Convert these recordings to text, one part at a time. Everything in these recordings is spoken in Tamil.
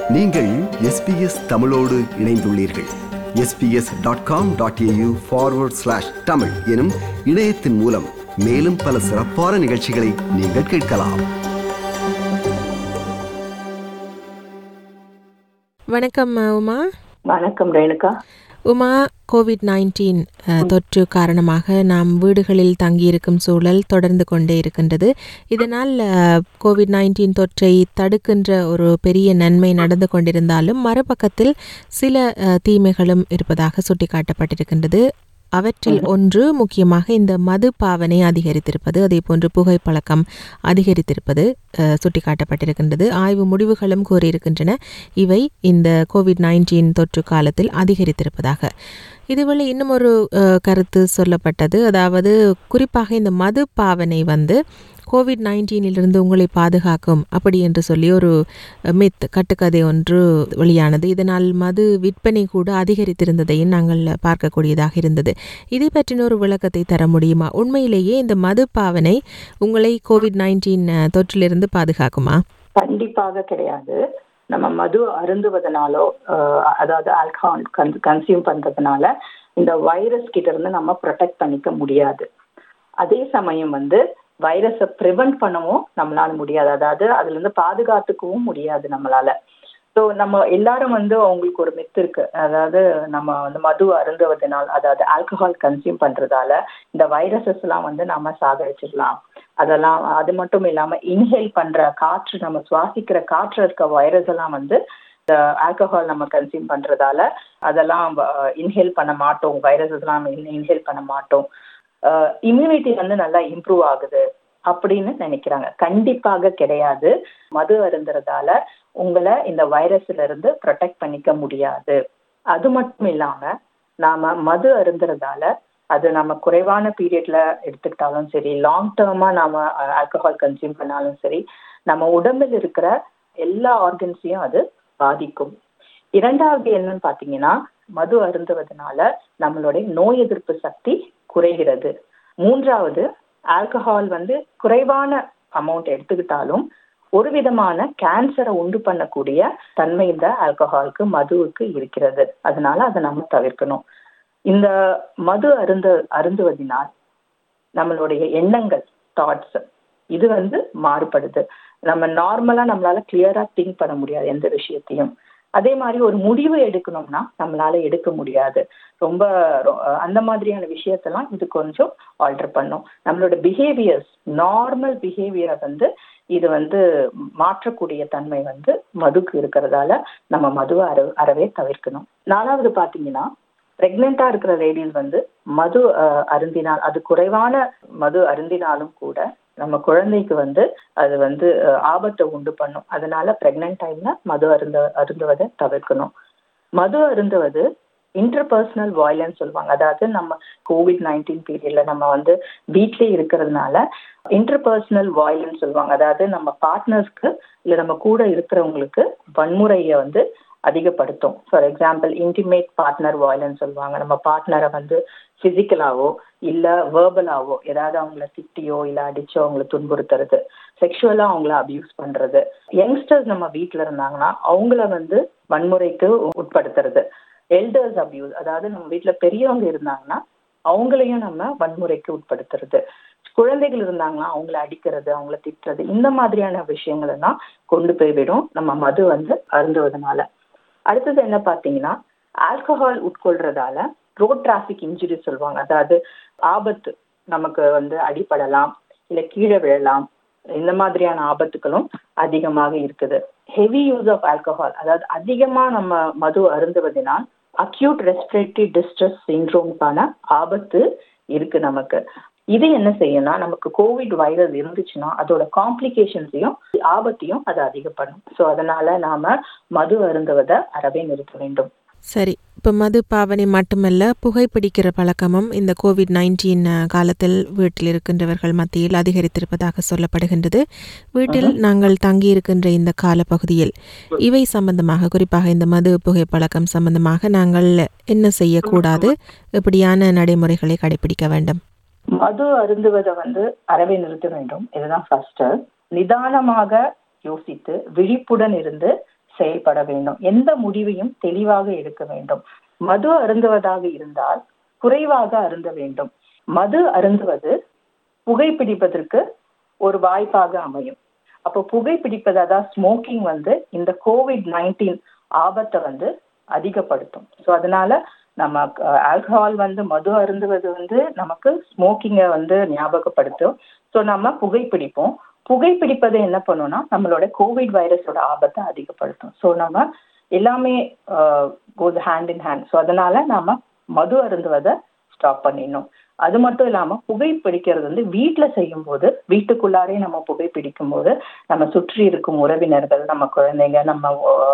நீங்கள் எஸ்பிஎஸ் தமிழோடு இணைந்துள்ளீர்கள் SBS dot com dot AU forward slash Tamil எனும் இணையத்தின் மூலம் மேலும் பல சிறப்பான நிகழ்ச்சிகளை நீங்கள் கேட்கலாம் வணக்கம் அஹ், உமா வணக்கம் ரேணுகா உமா கோவிட் நைன்டீன் தொற்று காரணமாக நாம் வீடுகளில் தங்கியிருக்கும் சூழல் தொடர்ந்து கொண்டே இருக்கின்றது இதனால் கோவிட் நைன்டீன் தொற்றை தடுக்கின்ற ஒரு பெரிய நன்மை நடந்து கொண்டிருந்தாலும் மறுபக்கத்தில் சில அஹ், தீமைகளும் இருப்பதாக சுட்டிக்காட்டப்பட்டிருக்கின்றது அவற்றில் ஒன்று முக்கியமாக இந்த மது பாவனை அதிகரித்திருப்பது அதே போன்று புகைப்பழக்கம் அதிகரித்திருப்பது அஹ், சுட்டிக்காட்டப்பட்டிருக்கின்றது ஆய்வு முடிவுகளும் கூறியிருக்கின்றன இவை இந்த கோவிட் நைன்டீன் தொற்று காலத்தில் அதிகரித்திருப்பதாக இதுவேளை இன்னும் ஒரு அஹ், கருத்து சொல்லப்பட்டது அதாவது குறிப்பாக இந்த மது பாவனை வந்து கோவிட் நைன்டீனிலிருந்து உங்களை பாதுகாக்கும் அப்படி என்று சொல்லி ஒரு மித் கட்டுக்கதை ஒன்று வெளியானது இதனால் மது விற்பனை கூட அதிகரித்திருந்ததையும் நாங்கள் பார்க்கக்கூடியதாக இருந்தது இதை பற்றின ஒரு விளக்கத்தை தர முடியுமா உண்மையிலேயே இந்த மது பாவனை உங்களை கோவிட் நைன்டீன் தொற்றிலிருந்து பாதுகாக்குமா கண்டிப்பாக கிடையாது நம்ம மது அருந்துவதனாலோ அஹ், அதாவது ஆல்கஹால் கன்சியூம் பண்றதுனால இந்த வைரஸ் கிட்ட இருந்து நம்ம ப்ரொடெக்ட் பண்ணிக்க முடியாது அதே சமயம் வந்து வைரஸை ப்ரிவென்ட் பண்ணவும் நம்மளால முடியாது அதாவது அதுல இருந்து பாதுகாத்துக்கவும் முடியாது நம்மளால ஸோ நம்ம எல்லாரும் வந்து அவங்களுக்கு ஒரு மித்து இருக்கு அதாவது நம்ம வந்து மது அருந்துவதனால் அதாவது ஆல்கஹால் கன்சியூம் பண்றதால இந்த வைரஸஸ் எல்லாம் வந்து நாம சாகடிச்சிடலாம் அதெல்லாம் அது மட்டும் இல்லாம இன்ஹேல் பண்ற காற்று நம்ம சுவாசிக்கிற காற்று இருக்க வைரஸ் எல்லாம் வந்து இந்த ஆல்கஹால் நம்ம கன்சியூம் பண்றதால அதெல்லாம் இன்ஹேல் பண்ண மாட்டோம் வைரஸ் எல்லாம் இன்ஹேல் பண்ண மாட்டோம் இம்யூனிட்டி வந்து நல்லா இம்ப்ரூவ் ஆகுது அப்படின்னு நினைக்கிறாங்க கண்டிப்பாக கிடையாது மது அருந்துறதால உங்களை இந்த வைரஸ்ல இருந்து ப்ரொடெக்ட் பண்ணிக்க முடியாது அது மட்டும் இல்லாம நாம மது அருந்துறதால அது நம்ம குறைவான பீரியட்ல எடுத்துக்கிட்டாலும் சரி லாங் டேர்மா நாம ஆல்கஹால் கன்சியூம் பண்ணாலும் சரி நம்ம உடம்பில் இருக்கிற எல்லா ஆர்கன்ஸையும் அது பாதிக்கும் இரண்டாவது என்னன்னு பாத்தீங்கன்னா மது அருந்துவதனால நம்மளுடைய நோய் எதிர்ப்பு சக்தி குறைகிறது மூன்றாவது ஆல்கஹால் வந்து குறைவான அமௌண்ட் எடுத்துக்கிட்டாலும் ஒரு விதமான கேன்சரை உண்டு பண்ணக்கூடிய தன்மை இந்த ஆல்கஹாலுக்கு மதுவுக்கு இருக்கிறது அதனால அதை நம்ம தவிர்க்கணும் இந்த மது அருந்த அருந்துவதினால் நம்மளுடைய எண்ணங்கள் தாட்ஸ் இது வந்து மாறுபடுது நம்ம நார்மலா நம்மளால கிளியரா திங்க் பண்ண முடியாது எந்த விஷயத்தையும் அதே மாதிரி ஒரு முடிவு எடுக்கணும்னா நம்மளால எடுக்க முடியாது ரொம்ப ரொ- அந்த மாதிரியான விஷயத்தெல்லாம் இது கொஞ்சம் ஆல்டர் பண்ணும் நம்மளோட பிஹேவியர்ஸ் நார்மல் பிஹேவியரை வந்து இது வந்து மாற்றக்கூடிய தன்மை வந்து மதுக்கு இருக்கிறதால நம்ம மதுவை அற அறவே தவிர்க்கணும் நாலாவது பாத்தீங்கன்னா பிரெக்னெண்டா இருக்கிற லேடிஸ் வந்து மது அஹ், அருந்தினால் அது குறைவான மது அருந்தினாலும் கூட நம்ம குழந்தைக்கு வந்து அது வந்து அஹ், ஆபத்தை உண்டு பண்ணும் அதனால பிரெக்னென்ட் டைம்ல மது அருந்த அருந்துவதை தவிர்க்கணும் மது அருந்துவது இன்டர்பர்சனல் வயலன்ஸ் சொல்லுவாங்க அதாவது நம்ம கோவிட் நைன்டீன் பீரியட்ல நம்ம வந்து வீட்லயே இருக்கிறதுனால இன்டர்பர்சனல் வயலன்ஸ் சொல்லுவாங்க அதாவது நம்ம பார்ட்னர்ஸ்க்கு இல்ல நம்ம கூட இருக்கிறவங்களுக்கு வன்முறையை வந்து அதிகப்படுத்தும் for example intimate partner violence சொல்லுவாங்க நம்ம பார்ட்னரை வந்து பிசிக்கலாவோ இல்ல வேர்பலாவோ ஏதாவது அவங்கள திட்டியோ இல்ல அடிச்சோ அவங்கள துன்புறுத்துறது செக்ஷுவலா அவங்கள அபியூஸ் பண்றது யங்ஸ்டர்ஸ் நம்ம வீட்ல இருந்தாங்கன்னா அவங்கள வந்து வன்முறைக்கு உட்படுத்துறது எல்டர்ஸ் அபியூஸ் அதாவது நம்ம வீட்ல பெரியவங்க இருந்தாங்கன்னா அவங்களையும் நம்ம வன்முறைக்கு உட்படுத்துறது குழந்தைகள் இருந்தாங்கன்னா அவங்கள அடிக்கிறது அவங்கள திட்டுறது இந்த மாதிரியான விஷயங்கள் எல்லாம் கொண்டு போய் விடும் நம்ம மது வந்து அருந்துவதனால அடுத்தது என்ன பாத்தீங்கன்னா ஆல்கஹால் உட்கொள்றதால ரோட் டிராபிக் இன்ஜுரி சொல்லுவாங்க அதாவது ஆபத்து நமக்கு வந்து அடிபடலாம் இல்ல கீழே விழலாம் இந்த மாதிரியான ஆபத்துகளும் அதிகமாக இருக்குது ஹெவி யூஸ் ஆஃப் ஆல்கஹால் அதாவது அதிகமா நம்ம மது அருந்துவதனால் அக்யூட் ரெஸ்பிரேட்டரி டிஸ்ட்ரெஸ் சிண்ட்ரோம்க்கான ஆபத்து இருக்கு நமக்கு இது என்ன செய்யும்னா நமக்கு கோவிட் வைரஸ் இருந்துச்சுன்னா அதோட காம்ப்ளிகேஷன்ஸையும் ஆபத்தையும் அது அதிகப்படும் ஸோ அதனால நாம மது அருந்துவதை அறவே நிறுத்த வேண்டும் சரி இப்போ மது பாவனை மட்டுமல்ல புகைப்பிடிக்கிற பழக்கமும் இந்த கோவிட் நைன்டீன் காலத்தில் வீட்டில் இருக்கின்றவர்கள் மத்தியில் அதிகரித்திருப்பதாக சொல்லப்படுகின்றது வீட்டில் நாங்கள் தங்கியிருக்கின்ற இந்த காலப்பகுதியில் இவை சம்பந்தமாக குறிப்பாக இந்த மது புகைப்பழக்கம் சம்பந்தமாக நாங்கள் என்ன செய்யக்கூடாது இப்படியான நடைமுறைகளை கடைபிடிக்க வேண்டும் மது அருந்துவதை வந்து அறவே நிறுத்த வேண்டும் இதுதான் ஃபர்ஸ்ட் நிதானமாக யோசித்து விழிப்புடன் இருந்து செயல்பட வேண்டும் எந்த முடிவையும் தெளிவாக எடுக்க வேண்டும் மது அருந்துவதாக இருந்தால் குறைவாக அருந்த வேண்டும் மது அருந்துவது புகைப்பிடிப்பதற்கு ஒரு வாய்ப்பாக அமையும் அப்போ புகைப்பிடிப்பது அதாவது ஸ்மோக்கிங் வந்து இந்த கோவிட் நைன்டீன் ஆபத்தை வந்து அதிகப்படுத்தும் ஸோ அதனால நம்ம ஆல்கஹால் வந்து மது அருந்துவது வந்து நமக்கு ஸ்மோக்கிங்கை வந்து ஞாபகப்படுத்தும் ஸோ நம்ம புகைப்பிடிப்போம் புகைப்பிடிப்பதை என்ன பண்ணும்னா நம்மளோட கோவிட் வைரஸோட ஆபத்தை அதிகப்படுத்தும் ஸோ நம்ம எல்லாமே goes hand in hand so அதனால நாம மது அருந்துவதை ஸ்டாப் பண்ணிடணும் அது மட்டும் இல்லாம புகைப்பிடிக்கிறது வந்து வீட்டுல செய்யும் போது வீட்டுக்குள்ளாரே நம்ம புகைப்பிடிக்கும் போது நம்ம சுற்றி இருக்கும் உறவினர்கள் நம்ம குழந்தைங்க நம்ம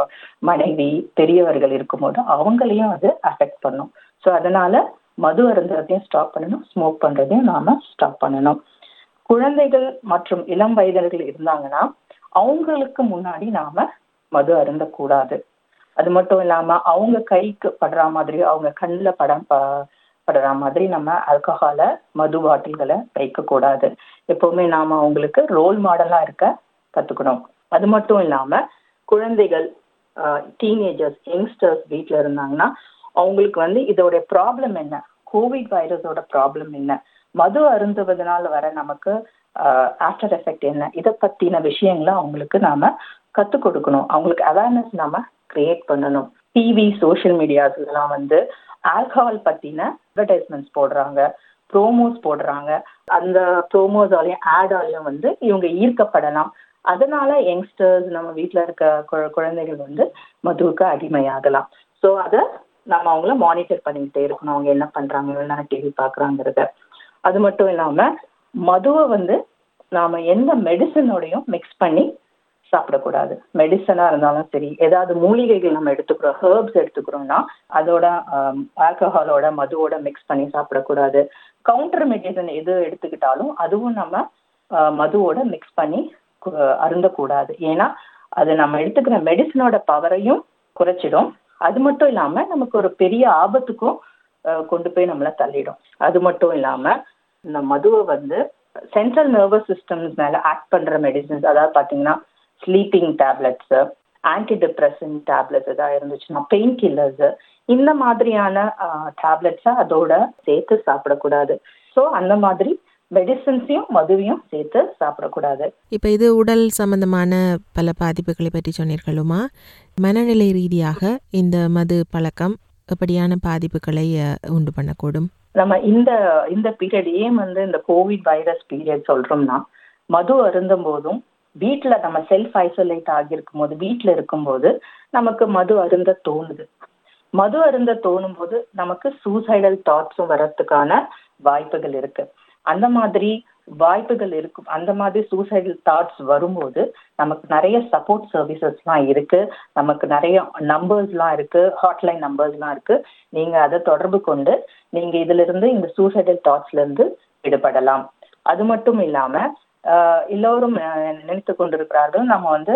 மனைவி பெரியவர்கள் இருக்கும்போது அவங்களையும் அது அஃபெக்ட் பண்ணும் ஸோ அதனால மது அருந்துறதையும் ஸ்டாப் பண்ணணும் ஸ்மோக் பண்றதையும் நாம ஸ்டாப் பண்ணணும் குழந்தைகள் மற்றும் இளம் வயதினர்கள் இருந்தாங்கன்னா அவங்களுக்கு முன்னாடி நாம மது அருந்தக்கூடாது அது மட்டும் இல்லாம அவங்க கைக்கு படுற மாதிரி அவங்க கண்ணில் படம் படுற மாதிரி நம்ம ஆல்கஹால மது பாட்டில்களை வைக்க கூடாது எப்பவுமே நாம அவங்களுக்கு ரோல் மாடலா இருக்க கத்துக்கணும் அது மட்டும் இல்லாம குழந்தைகள் டீனேஜர்ஸ் யங்ஸ்டர்ஸ் வீட்டில் இருந்தாங்கன்னா அவங்களுக்கு வந்து இதோட ப்ராப்ளம் என்ன கோவிட் வைரஸோட ப்ராப்ளம் என்ன மது அருந்துவதனால வர நமக்கு ஆஃப்டர் எஃபெக்ட் என்ன இதை பத்தின விஷயங்களை அவங்களுக்கு நாம கற்றுக் கொடுக்கணும் அவங்களுக்கு அவேர்னஸ் நாம கிரியேட் பண்ணணும் டிவி சோஷியல் மீடியாஸ் இதெல்லாம் வந்து ஆல்கஹால் பத்தின அட்வர்டைஸ்மெண்ட்ஸ் போடுறாங்க ப்ரோமோஸ் போடுறாங்க அந்த ப்ரோமோஸாலையும் ஆடாலையும் வந்து இவங்க ஈர்க்கப்படலாம் அதனால யங்ஸ்டர்ஸ் நம்ம வீட்டில் இருக்க குழந்தைகள் வந்து மதுவுக்கு அடிமையாகலாம் ஸோ அதை நம்ம அவங்கள மானிட்டர் பண்ணிக்கிட்டே இருக்கணும் அவங்க என்ன பண்றாங்க எவ்வளோ நேரம் டிவி பார்க்குறாங்கிறத அது மட்டும் இல்லாம மதுவை வந்து நாம எந்த மெடிசனோடையும் மிக்ஸ் பண்ணி சாப்பிடக்கூடாது மெடிசனா இருந்தாலும் சரி ஏதாவது மூலிகைகள் நம்ம எடுத்துக்கிறோம் ஹேர்ப்ஸ் எடுத்துக்கிறோம்னா அதோட ஆல்கஹாலோட மதுவோட மிக்ஸ் பண்ணி சாப்பிடக்கூடாது கவுண்டர் மெடிசன் எது எடுத்துக்கிட்டாலும் அதுவும் நம்ம மதுவோட மிக்ஸ் பண்ணி அருந்தக்கூடாது ஏன்னா அது நம்ம எடுத்துக்கிற மெடிசனோட பவரையும் குறைச்சிடும் அது மட்டும் இல்லாம நமக்கு ஒரு பெரிய ஆபத்துக்கும் கொண்டு போய் நம்மள தள்ளிடும் அது மட்டும் இல்லாம இந்த மதுவை வந்து சென்ட்ரல் நர்வஸ் சிஸ்டம்ஸ் மேல ஆக்ட் பண்ற மெடிசன்ஸ் அதாவது பாத்தீங்கன்னா sleeping tablets anti depression tablets ஏதாவது இருந்துச்சுன்னா பெயின் கில்லர்ஸ் இந்த மாதிரியான டேப்லெட்ஸை அதோட சேர்த்து சாப்பிடக்கூடாது ஸோ அந்த மாதிரி மெடிசன்ஸையும் மதுவையும் சேர்த்து சாப்பிடக்கூடாது இப்போ இது உடல் சம்பந்தமான பல பாதிப்புகளை பற்றி சொன்னீர்களுமா மனநிலை ரீதியாக இந்த மது பழக்கம் எப்படியான பாதிப்புகளை உண்டு பண்ணக்கூடும் நம்ம இந்த இந்த பீரியட் ஏன் வந்து இந்த கோவிட் வைரஸ் பீரியட் சொல்றோம்னா மது அருந்தும் போதும் வீட்டுல நம்ம செல்ஃப் ஐசோலேட் ஆகியிருக்கும் போது வீட்டுல இருக்கும்போது நமக்கு மது அருந்த தோணுது மது அருந்த தோணும் போது நமக்கு சூசைடல் தாட்ஸும் வர்றதுக்கான வாய்ப்புகள் இருக்கு அந்த மாதிரி வாய்ப்புகள் இருக்கும் அந்த மாதிரி சூசைடல் தாட்ஸ் வரும்போது நமக்கு நிறைய சப்போர்ட் சர்வீசஸ்லாம் இருக்கு நமக்கு நிறைய நம்பர்ஸ்லாம் இருக்கு ஹாட்லைன் நம்பர்ஸ்லாம் இருக்கு நீங்க அதை தொடர்பு கொண்டு நீங்க இதுல இருந்து இந்த சூசைடல் தாட்ஸ்ல இருந்து விடுபடலாம் அது மட்டும் இல்லாம எல்லோரும் நினைத்து கொண்டிருக்கிறார்கள் நம்ம வந்து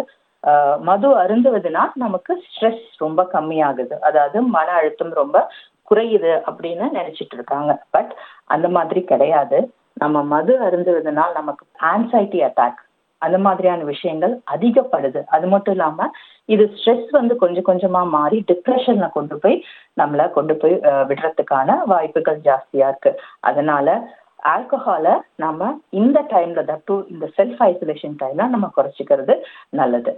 மது அருந்துவதுனா நமக்கு ஸ்ட்ரெஸ் ரொம்ப கம்மியாகுது அதாவது மன அழுத்தம் ரொம்ப குறையுது அப்படின்னு நினைச்சிட்டு இருக்காங்க பட் அந்த மாதிரி கிடையாது நம்ம மது அருந்துவதனால் நமக்கு ஆன்சைட்டி அட்டாக் அந்த மாதிரியான விஷயங்கள் அதிகப்படுது அது மட்டும் இல்லாம இது ஸ்ட்ரெஸ் வந்து கொஞ்சம் கொஞ்சமா மாறி டிப்ரெஷன்ல கொண்டு போய் நம்மள கொண்டு போய் விடுறதுக்கான வாய்ப்புகள் ஜாஸ்தியா இருக்கு அதனால ஆல்கஹாலை நம்ம இந்த டைம்ல தட்டு இந்த செல்ஃப் ஐசோலேஷன் டைம்ல நம்ம குறைச்சிக்கிறது நல்லது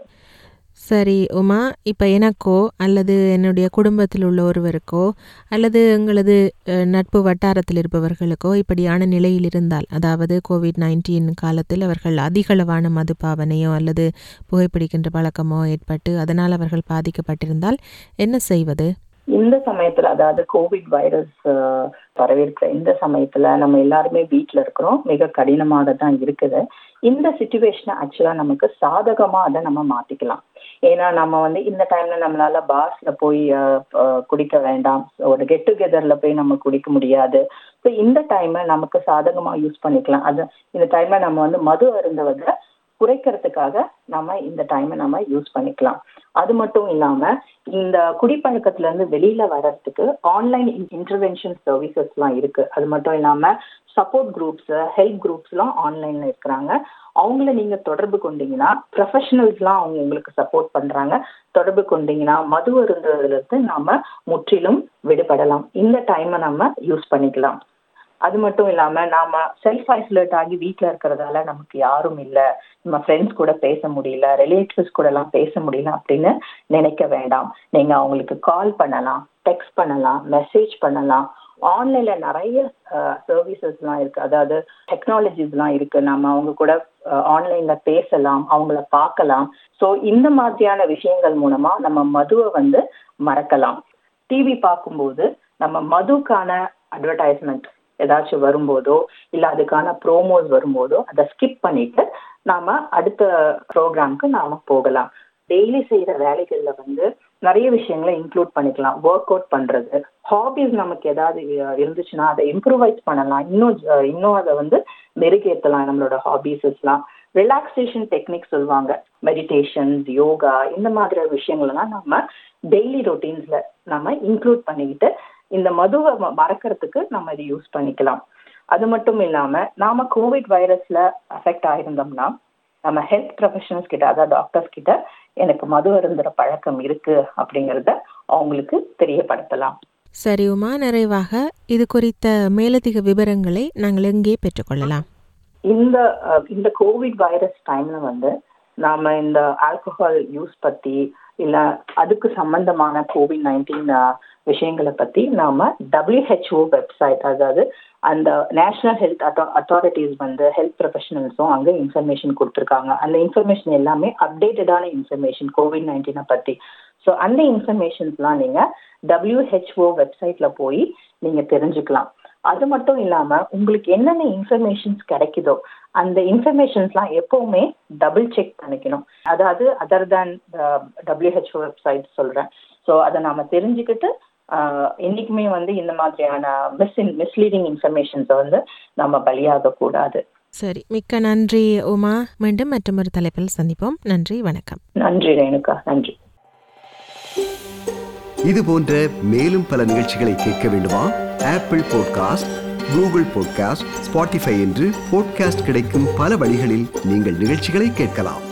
சரி உமா இப்போ எனக்கோ அல்லது என்னுடைய குடும்பத்தில் உள்ள ஒருவருக்கோ அல்லது எங்களது நட்பு வட்டாரத்தில் இருப்பவர்களுக்கோ இப்படியான நிலையில் இருந்தால் அதாவது கோவிட் நைன்டீன் காலத்தில் அவர்கள் அதிகளவான மது பாவனையோ அல்லது புகைப்பிடிக்கின்ற பழக்கமோ ஏற்பட்டு அதனால் அவர்கள் பாதிக்கப்பட்டிருந்தால் என்ன செய்வது இந்த சமயத்துல அதாவது கோவிட் வைரஸ் வரவேற்கிற இந்த சமயத்துல நம்ம எல்லாருமே வீட்டுல இருக்கிறோம் மிக கடினமாக தான் இருக்குது இந்த சுச்சுவேஷனை ஆக்சுவலா நமக்கு சாதகமா அதை நம்ம மாத்திக்கலாம் ஏன்னா நம்ம வந்து இந்த டைம்ல நம்மளால பார்ஸ்ல போய் குடிக்க வேண்டாம் ஒரு கெட் டுகெதர்ல போய் நம்ம குடிக்க முடியாது ஸோ இந்த டைமை நமக்கு சாதகமா யூஸ் பண்ணிக்கலாம் அது இந்த டைம்ல நம்ம வந்து மது அருந்துவதை குறைக்கிறதுக்காக நம்ம இந்த டைமை நம்ம யூஸ் பண்ணிக்கலாம் அது மட்டும் இல்லாம இந்த குடிப்பழக்கத்துல இருந்து வெளியில வர்றதுக்கு ஆன்லைன் இன்டர்வென்ஷன் சர்வீசஸ் எல்லாம் இருக்கு அது மட்டும் இல்லாம சப்போர்ட் குரூப்ஸ் ஹெல்ப் குரூப்ஸ் எல்லாம் ஆன்லைன்ல இருக்கிறாங்க அவங்கள நீங்க தொடர்பு கொண்டீங்கன்னா ப்ரொஃபஷனல்ஸ்லாம் அவங்க உங்களுக்கு சப்போர்ட் பண்றாங்க தொடர்பு கொண்டீங்கன்னா மது அருந்துவதுல இருந்து நாம முற்றிலும் விடுபடலாம் இந்த டைமை நம்ம யூஸ் பண்ணிக்கலாம் அது மட்டும் இல்லாம நாம செல்ஃப் ஐசோலேட் ஆகி வீட்ல இருக்கிறதால நமக்கு யாரும் இல்ல நம்ம ஃப்ரெண்ட்ஸ் கூட பேச முடியல ரிலேட்டிவ்ஸ் கூட எல்லாம் பேச முடியல அப்படின்னு நினைக்க வேண்டாம் நீங்க அவங்களுக்கு கால் பண்ணலாம் டெக்ஸ்ட் பண்ணலாம் மெசேஜ் பண்ணலாம் ஆன்லைன்ல நிறைய சர்வீசஸ்லாம் இருக்கு அதாவது டெக்னாலஜிஸ்லாம் இருக்கு நம்ம அவங்க கூட ஆன்லைன்ல பேசலாம் அவங்கள பார்க்கலாம் ஸோ இந்த மாதிரியான விஷயங்கள் மூலமா நம்ம மதுவை வந்து மறக்கலாம் டிவி பார்க்கும்போது நம்ம மதுக்கான அட்வர்டைஸ்மெண்ட் ஏதாச்சும் வரும்போதோ இல்ல அதுக்கான ப்ரோமோஸ் வரும்போதோ அதை ஸ்கிப் பண்ணிட்டு நாம அடுத்த ப்ரோக்ராம்க்கு நாம போகலாம் டெய்லி செய்யற வேலைகள்ல வந்து நிறைய விஷயங்களை இன்க்ளூட் பண்ணிக்கலாம் ஒர்க் அவுட் பண்றது ஹாபிஸ் நமக்கு ஏதாவது இருந்துச்சுன்னா அதை இம்ப்ரூவைஸ் பண்ணலாம் இன்னும் இன்னும் அதை வந்து மெருகேற்றலாம் நம்மளோட ஹாபிஸஸ்லாம் ரிலாக்ஸேஷன் டெக்னிக் சொல்லுவாங்க மெடிடேஷன்ஸ் யோகா இந்த மாதிரி விஷயங்கள்லாம் நம்ம டெய்லி ரொட்டீன்ஸ்ல நம்ம இன்க்ளூட் பண்ணிக்கிட்டு இந்த மதுவை மறக்கிறதுக்கு நம்ம இதை யூஸ் பண்ணிக்கலாம் அது மட்டும் இல்லாம நாம கோவிட் வைரஸ்ல அஃபெக்ட் ஆயிருந்தோம்னா நம்ம ஹெல்த் ப்ரொஃபஷனல்ஸ் கிட்ட அதாவது டாக்டர்ஸ் கிட்ட எனக்கு மது அருந்துற பழக்கம் இருக்கு அப்படிங்கறத அவங்களுக்கு தெரியப்படுத்தலாம் சரி உமா நிறைவாக இது குறித்த மேலதிக விவரங்களை நாங்கள் எங்கே பெற்றுக்கொள்ளலாம் இந்த இந்த கோவிட் வைரஸ் டைம்ல வந்து நாம இந்த ஆல்கஹால் யூஸ் பத்தி இல்ல அதுக்கு சம்பந்தமான கோவிட் நைன்டீன் விஷயங்களை பத்தி நாம டபிள்யூஹெச்ஓ வெப்சைட் அதாவது அந்த நேஷனல் ஹெல்த் அத்தாரிட்டிஸ் வந்து ஹெல்த் ப்ரொஃபஷனல்ஸும் அங்க இன்ஃபர்மேஷன் கொடுத்துருக்காங்க அந்த இன்ஃபர்மேஷன் எல்லாமே அப்டேட்டடான இன்ஃபர்மேஷன் கோவிட் நைன்டீனை பத்தி ஸோ அந்த இன்ஃபர்மேஷன்ஸ்லாம் நீங்க டபிள்யூஹெச்ஓ வெப்சைட்ல போய் நீங்க தெரிஞ்சுக்கலாம் அது மட்டும் இல்லாம உங்களுக்கு என்னென்ன இன்ஃபர்மேஷன்ஸ் கிடைக்குதோ அந்த இன்ஃபர்மேஷன்ஸ்லாம் எப்பவுமே டபுள் செக் பண்ணிக்கணும் அதாவது அதர் தேன் டபிள்யூஹெச்ஓ வெப்சைட் சொல்றேன் ஸோ அதை நாம தெரிஞ்சுக்கிட்டு என்னைக்குமே வந்து இந்த மாதிரியான மிஸ் மிஸ்லீடிங் இன்ஃபர்மேஷன்ஸை வந்து நம்ம பலியாக கூடாது சரி மிக்க நன்றி உமா மீண்டும் மற்றொரு தலைப்பில் சந்திப்போம் நன்றி வணக்கம் நன்றி ரேணுகா நன்றி இது போன்ற மேலும் பல நிகழ்ச்சிகளை கேட்க வேண்டுமா Apple podcast Google podcast Spotify என்று பாட்காஸ்ட் கிடைக்கும் பல வழிகளில் நீங்கள் நிகழ்ச்சிகளை கேட்கலாம்